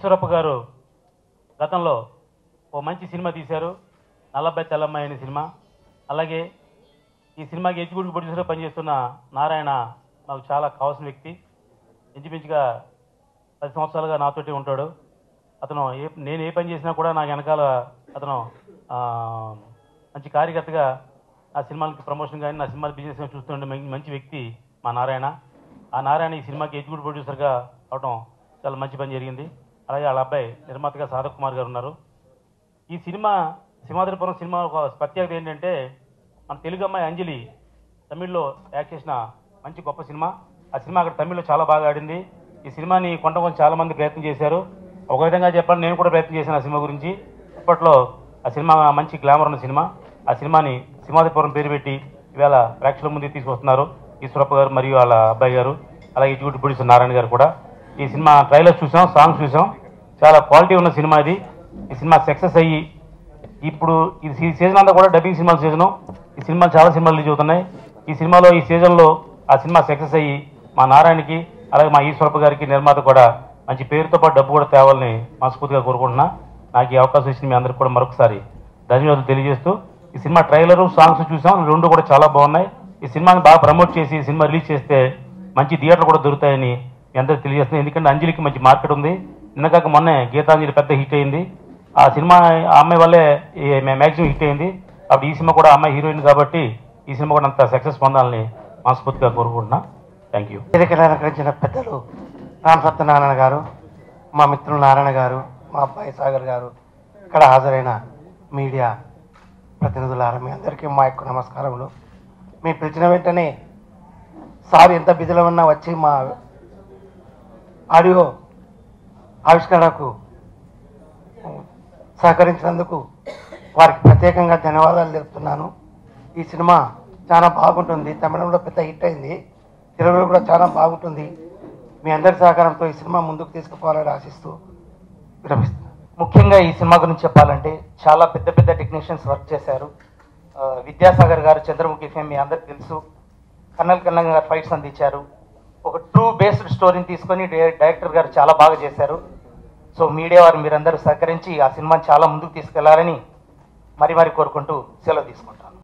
ఈశ్వరప్ప గారు గతంలో ఓ మంచి సినిమా తీశారు నల్లబ్బాయి తెల్లమ్మాయి అనే సినిమా అలాగే ఈ సినిమాకి ఎగ్జిక్యూటివ్ ప్రొడ్యూసర్గా పనిచేస్తున్న నారాయణ నాకు చాలా కావాల్సిన వ్యక్తి ఇంచుమించుగా పది సంవత్సరాలుగా నాతోటి ఉంటాడు అతను ఏ నేను ఏ పని చేసినా కూడా నాకు వెనకాల అతను ఆ, మంచి కార్యకర్తగా నా సినిమాలకి ప్రమోషన్ కానీ నా సినిమాల బిజినెస్ కానీ చూస్తుండే మం- మంచి వ్యక్తి మా నారాయణ ఆ నారాయణ ఈ సినిమాకి ఎగ్జిక్యూటివ్ ప్రొడ్యూసర్గా అవడం చాలా మంచి పని జరిగింది అలాగే వాళ్ళ అబ్బాయి నిర్మాతగా సాధక్ కుమార్ గారు ఉన్నారు ఈ సినిమా సింహాద్రిపురం సినిమా ఒక ప్రత్యేకత ఏంటంటే మన తెలుగు అమ్మాయి అంజలి తమిళ్లో యాక్ట్ చేసిన మంచి గొప్ప సినిమా ఆ సినిమా అక్కడ తమిళ్లో చాలా బాగా ఆడింది ఈ సినిమాని కొంట కొంచెం చాలా మంది ప్రయత్నం చేశారు ఒక విధంగా చెప్పాలి నేను కూడా ప్రయత్నం చేశాను ఆ సినిమా గురించి అప్పట్లో ఆ సినిమా మంచి గ్లామర్ ఉన్న సినిమా ఆ సినిమాని సింహాద్రిపురం పేరు పెట్టి ఈవేళ ప్రేక్షకుల ముందుకు తీసుకొస్తున్నారు ఈశ్వరప్ప గారు మరియు వాళ్ళ అబ్బాయి గారు అలాగే ఎగ్జిక్యూటివ్ ప్రొడ్యూసర్ నారాయణ గారు కూడా ఈ సినిమా ట్రైలర్ చూసాం సాంగ్స్ చూసాం చాలా క్వాలిటీ ఉన్న సినిమా ఇది ఈ సినిమా సక్సెస్ అయ్యి ఇప్పుడు ఈ సీ- సీజన్ అంతా కూడా డబ్బింగ్ సినిమాల సీజను ఈ సినిమాలు చాలా సినిమాలు రిలీజ్ అవుతున్నాయి ఈ సినిమాలో ఈ సీజన్లో ఆ సినిమా సక్సెస్ అయ్యి మా నారాయణకి అలాగే మా ఈశ్వరప్ప గారికి నిర్మాత కూడా మంచి పేరుతో పాటు డబ్బు కూడా తేవాలని మనస్ఫూర్తిగా కోరుకుంటున్నా నాకు ఈ అవకాశం ఇచ్చిన మీ అందరికి కూడా మరొకసారి ధన్యవాదాలు తెలియజేస్తూ ఈ సినిమా ట్రైలరు సాంగ్స్ చూసాం రెండు కూడా చాలా బాగున్నాయి ఈ సినిమాని బాగా ప్రమోట్ చేసి ఈ సినిమా రిలీజ్ చేస్తే మంచి థియేటర్లు కూడా దొరుకుతాయని మీ అందరికీ తెలియజేస్తున్నాను ఎందుకంటే అంజలికి మంచి మార్కెట్ ఉంది నిన్నకాక మొన్నే గీతాంజలి పెద్ద హిట్ అయింది ఆ సినిమా ఆ అమ్మాయి వల్లే మ్యాక్సిమం హిట్ అయింది అప్పుడు ఈ సినిమా కూడా ఆ అమ్మాయి హీరోయిన్ కాబట్టి ఈ సినిమా కూడా అంత సక్సెస్ పొందాలని మనస్ఫూర్తిగా కోరుకుంటున్నా థ్యాంక్ యూ వేదికను అలంకరించిన పెద్దలు రామ్ సత్యనారాయణ గారు మా మిత్రులు నారాయణ గారు మా అబ్బాయి సాగర్ గారు ఇక్కడ హాజరైన మీడియా ప్రతినిధులారా మీ అందరికీ మా యొక్క నమస్కారములు మీ పిలిచిన వెంటనే సార్ ఎంత బిజీలో ఉన్నా వచ్చి మా ఆడియో ఆవిష్కరణకు సహకరించినందుకు వారికి ప్రత్యేకంగా ధన్యవాదాలు తెలుపుతున్నాను ఈ సినిమా చాలా బాగుంటుంది తమిళంలో పెద్ద హిట్ అయింది తెలుగులో కూడా చాలా బాగుంటుంది మీ అందరి సహకారంతో ఈ సినిమా ముందుకు తీసుకుపోవాలని ఆశిస్తూ విరమిస్తున్నాను ముఖ్యంగా ఈ సినిమా గురించి చెప్పాలంటే చాలా పెద్ద పెద్ద టెక్నీషియన్స్ వర్క్ చేశారు ఆ, విద్యాసాగర్ గారు చంద్రముఖి ఫేమ్ మీ అందరికి తెలుసు కన్నల్ కన్నల్ గారు ఫైట్స్ అందించారు ఒక ట్రూ బేస్డ్ స్టోరీని తీసుకొని డై- డైరెక్టర్ గారు చాలా బాగా చేశారు సో మీడియా వారు మీరందరూ సహకరించి ఆ సినిమాని చాలా ముందుకు తీసుకెళ్లాలని మరి మరి కోరుకుంటూ సెలవు తీసుకుంటాను